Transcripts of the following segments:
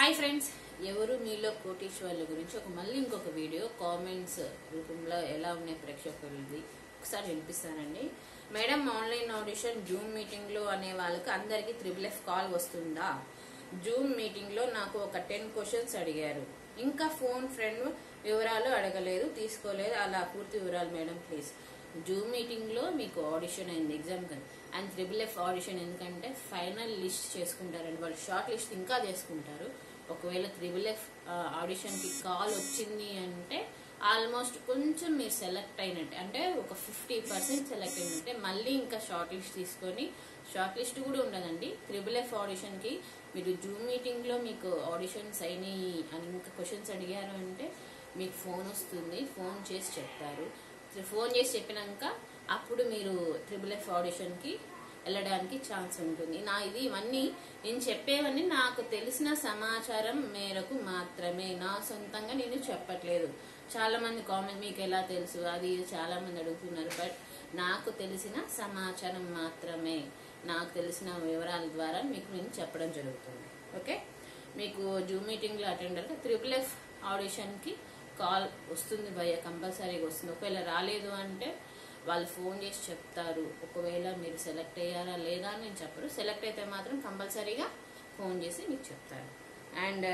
hi friends ఎవరు మీలో కోటీశ్వర్ల గురించి ఒక మళ్ళీ ఇంకొక వీడియో కామెంట్స్ రూపంలో ఎలా ఉన్నాయి ప్రేక్షకులది ఒకసారి వినిపిస్తానండి madam online audition zoom meeting లో అనే వాళ్ళకి అందరికి త్రిబుల్ ఎఫ్ కాల్ వస్తుందా జూమ్ మీటింగ్ లో నాకు ఒక టెన్ క్వశ్చన్స్ అడిగారు ఇంకా ఫోన్ ఫ్రెండ్ వివరాలు అడగలేదు తీసుకోలేదు అలా పూర్తి వివరాలు మేడం ప్లీజ్ జూమ్ మీటింగ్ లో మీకు ఆడిషన్ అయింది ఎగ్జామ్ కానీ అండ్ త్రిబుల్ ఎఫ్ ఆడిషన్ ఎందుకంటే ఫైనల్ లిస్ట్ చేసుకుంటారండి వాళ్ళు షార్ట్ లిస్ట్ ఇంకా చేసుకుంటారు ఒకవేళ త్రిబుల్ ఎఫ్ ఆడిషన్ కి కాల్ వచ్చింది అంటే ఆల్మోస్ట్ కొంచెం మీరు సెలెక్ట్ అయినట్టే అంటే ఒక ఫిఫ్టీ పర్సెంట్ సెలెక్ట్ అయినట్టే మళ్ళీ ఇంకా షార్ట్ లిస్ట్ తీసుకొని షార్ట్ లిస్ట్ కూడా ఉండదండి త్రిబుల్ ఎఫ్ ఆడిషన్ కి మీరు జూమ్ మీటింగ్ లో మీకు ఆడిషన్స్ అయినాయి అని ఇంకా క్వశ్చన్స్ అడిగారు అంటే మీకు ఫోన్ వస్తుంది ఫోన్ చేసి చెప్తారు ఫోన్ చేసి చెప్పినాక అప్పుడు మీరు ట్రిపుల్ ఎఫ్ ఆడిషన్ కి వెళ్ళడానికి ఛాన్స్ ఉంటుంది నా ఇది ఇవన్నీ నేను చెప్పేవన్నీ నాకు తెలిసిన సమాచారం మేరకు మాత్రమే నా సొంతంగా నేను చెప్పట్లేదు చాలా మంది కామెంట్ మీకు ఎలా తెలుసు అది ఇది చాలా మంది అడుగుతున్నారు బట్ నాకు తెలిసిన సమాచారం మాత్రమే నాకు తెలిసిన వివరాల ద్వారా మీకు నేను చెప్పడం జరుగుతుంది ఓకే మీకు జూమ్ మీటింగ్ లో అటెండ్ అయితే త్రిపుల్ ఎఫ్ ఆడిషన్ కి కాల్ వస్తుంది భయ కంపల్సరీగా వస్తుంది ఒకవేళ రాలేదు అంటే వాళ్ళు ఫోన్ చేసి చెప్తారు ఒకవేళ మీరు సెలెక్ట్ అయ్యారా లేదా అని నేను చెప్పరు సెలెక్ట్ అయితే మాత్రం కంపల్సరీగా ఫోన్ చేసి మీకు చెప్తారు అండ్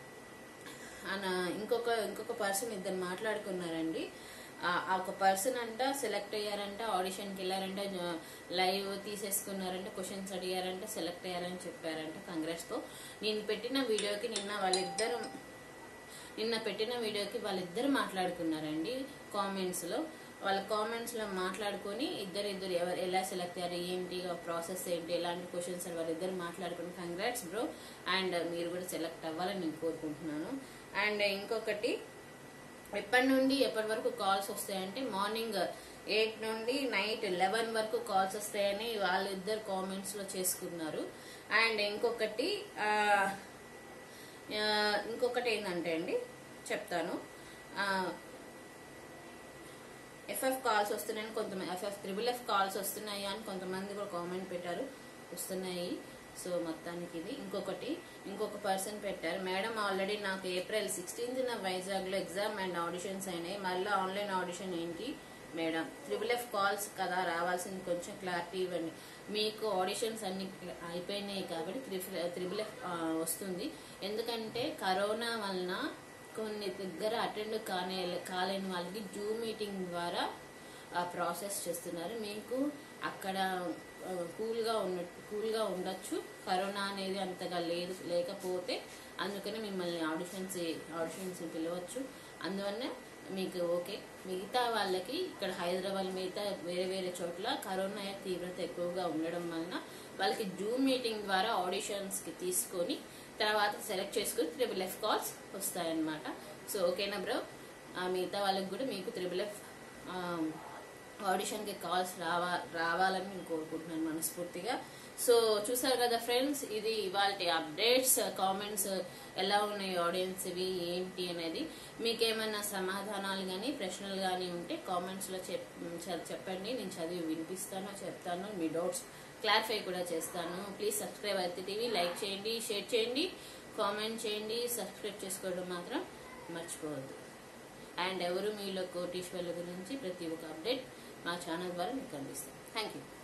అన ఇంకొక ఇంకొక పర్సన్ ఇద్దరు మాట్లాడుకున్నారండి ఆ ఆ ఒక పర్సన్ అంట సెలెక్ట్ అయ్యారంట ఆడిషన్కి వెళ్ళారంట జ- లైవ్ తీసేసుకున్నారంట క్వశ్చన్స్ అడిగారంట సెలెక్ట్ అయ్యారని చెప్పారంట కాంగ్రెస్ తో నేను పెట్టిన వీడియోకి నిన్న వాళ్ళిద్దరు నిన్న పెట్టిన వీడియోకి వాళ్ళిద్దరు మాట్లాడుకున్నారండి కామెంట్స్ లో వాళ్ళ కామెంట్స్ లో మాట్లాడుకొని ఇద్దరు ఇద్దరు ఎవరు ఎలా సెలెక్ట్ అయ్యారు ఏంటి ప్రాసెస్ ఏంటి ఎలాంటి క్వశ్చన్స్ అని వాళ్ళిద్దరు మాట్లాడుకుని కంగ్రాట్స్ బ్రో అండ్ మీరు కూడా సెలెక్ట్ అవ్వాలని నేను కోరుకుంటున్నాను అండ్ ఇంకొకటి ఎప్పటి నుండి ఎప్పటి వరకు కాల్స్ వస్తాయంటే మార్నింగ్ ఎయిట్ నుండి నైట్ లెవెన్ వరకు కాల్స్ వస్తాయని వాళ్ళిద్దరు కామెంట్స్ లో చేసుకున్నారు అండ్ ఇంకొకటి ఆ, ఆ, ఇంకొకటి ఏంటంటే అండి చెప్తాను ఎఫ్ఎఫ్ కాల్స్ వస్తున్నాయని కొంతమంది ఎఫ్ఎఫ్ త్రిబుల్ ఎఫ్ కాల్స్ వస్తున్నాయి అని కొంతమంది కూడా కామెంట్ పెట్టారు వస్తున్నాయి సో మొత్తానికి ఇది ఇంకొకటి ఇంకొక పర్సన్ పెట్టారు మేడం ఆల్రెడీ నాకు ఏప్రిల్ సిక్స్టీన్త్ నా వైజాగ్ లో ఎగ్జామ్ అండ్ ఆడిషన్స్ అయినాయి మళ్ళీ ఆన్లైన్ ఆడిషన్ ఏంటి మేడం త్రిబుల్ ఎఫ్ కాల్స్ కదా రావాల్సింది కొంచెం క్లారిటీ ఇవ్వండి మీకు ఆడిషన్స్ అన్ని అయిపోయినాయి కాబట్టి త్రిబుల్ ఎఫ్ వస్తుంది ఎందుకంటే కరోనా వలన కొన్ని దగ్గర అటెండ్ కానే కాలేని వాళ్ళకి జూమ్ మీటింగ్ ద్వారా ఆ ప్రాసెస్ చేస్తున్నారు మీకు అక్కడ కూల్ గా ఉన్న కూల్ గా ఉండొచ్చు కరోనా అనేది అంతగా లేదు లేకపోతే అందుకని మిమ్మల్ని ఆడిషన్స్ ఆడిషన్స్ పిలవచ్చు అందువల్ల మీకు ఓకే మిగతా వాళ్ళకి ఇక్కడ హైదరాబాద్ మిగతా వేరే వేరే చోట్ల కరోనా తీవ్రత ఎక్కువగా ఉండడం వలన వాళ్ళకి జూమ్ మీటింగ్ ద్వారా ఆడిషన్స్ కి తీసుకొని తర్వాత సెలెక్ట్ చేసుకుని త్రిబుల్ ఎఫ్ కాల్స్ వస్తాయన్నమాట సో ఓకేనా బ్రో మిగతా వాళ్ళకి కూడా మీకు త్రిబుల్ ఎఫ్ ఆడిషన్ కి కాల్స్ రావా రావాలని నేను కోరుకుంటున్నాను మనస్ఫూర్తిగా సో చూసారు కదా ఫ్రెండ్స్ ఇది ఇవాళ అప్డేట్స్ కామెంట్స్ ఎలా ఉన్నాయి ఆడియన్స్ ఇవి ఏంటి అనేది మీకేమైనా సమాధానాలు కానీ ప్రశ్నలు కానీ ఉంటే కామెంట్స్ లో చెప్ చ- చెప్పండి నేను చదివి వినిపిస్తాను చెప్తాను మీ డౌట్స్ క్లారిఫై కూడా చేస్తాను ప్లీజ్ సబ్స్క్రైబ్ అయితే టీవీ లైక్ చేయండి షేర్ చేయండి కామెంట్ చేయండి సబ్స్క్రైబ్ చేసుకోవడం మాత్రం మర్చిపోవద్దు అండ్ ఎవరు మీలో కోటీశ్వర్ల గురించి ప్రతి ఒక్క అప్డేట్ మా ఛానల్ ద్వారా మీకు అందిస్తాం థ్యాంక్ యూ